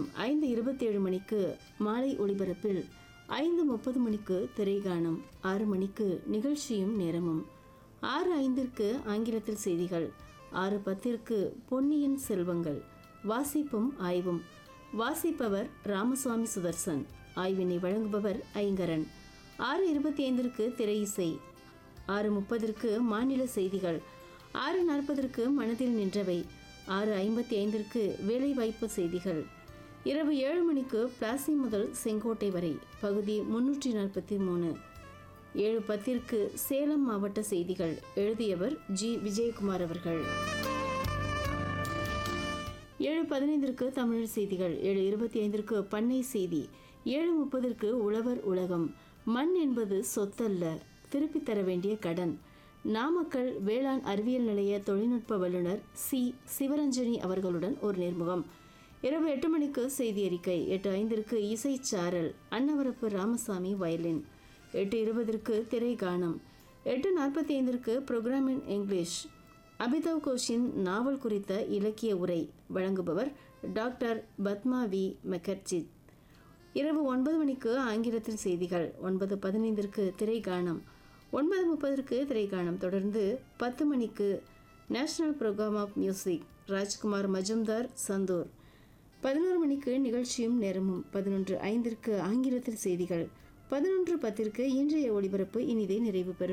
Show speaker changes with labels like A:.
A: ஐந்து இருபத்தேழு மணிக்கு மாலை ஒளிபரப்பில் ஐந்து முப்பது மணிக்கு திரைகானம் ஆறு மணிக்கு நிகழ்ச்சியும் நேரமும் ஆறு ஐந்திற்கு ஆங்கிலத்தில் செய்திகள் ஆறு பத்திற்கு பொன்னியின் செல்வங்கள் வாசிப்பும் ஆய்வும் வாசிப்பவர் ராமசுவாமி சுதர்சன் ஆய்வினை வழங்குபவர் ஐங்கரன் ஆறு இருபத்தி ஐந்திற்கு திரை இசை ஆறு முப்பதற்கு மாநில செய்திகள் ஆறு நாற்பதற்கு மனதில் நின்றவை ஆறு ஐம்பத்தி ஐந்திற்கு வேலைவாய்ப்பு செய்திகள் இரவு ஏழு மணிக்கு பிளாசி முதல் செங்கோட்டை வரை பகுதி முன்னூற்றி நாற்பத்தி மூணு ஏழு பத்திற்கு சேலம் மாவட்ட செய்திகள் எழுதியவர் ஜி விஜயகுமார் அவர்கள் ஏழு பதினைந்திற்கு தமிழ் செய்திகள் ஏழு இருபத்தி ஐந்திற்கு பண்ணை செய்தி ஏழு முப்பதற்கு உழவர் உலகம் மண் என்பது சொத்தல்ல திருப்பித் தர வேண்டிய கடன் நாமக்கல் வேளாண் அறிவியல் நிலைய தொழில்நுட்ப வல்லுநர் சி சிவரஞ்சனி அவர்களுடன் ஒரு நேர்முகம் இரவு எட்டு மணிக்கு செய்தி அறிக்கை எட்டு ஐந்திற்கு இசை சாரல் அன்னவரப்பு ராமசாமி வயலின் எட்டு இருபதற்கு திரை கானம் எட்டு நாற்பத்தி ஐந்திற்கு ப்ரோக்ராம் இன் இங்கிலீஷ் அபிதவ் கோஷின் நாவல் குறித்த இலக்கிய உரை வழங்குபவர் டாக்டர் பத்மா வி மெக்கர்ஜித் இரவு ஒன்பது மணிக்கு ஆங்கிலத்தில் செய்திகள் ஒன்பது பதினைந்திற்கு திரைகானம் ஒன்பது முப்பதற்கு திரைகானம் தொடர்ந்து பத்து மணிக்கு national program of music Rajkumar Majumdar santoor பதினோரு மணிக்கு நிகழ்ச்சியும் நேரமும் பதினொன்று ஐந்திற்கு ஆங்கிலத்தில் செய்திகள் பதினொன்று பத்திற்கு இன்றைய ஒளிபரப்பு இனிதே நிறைவு பெறும்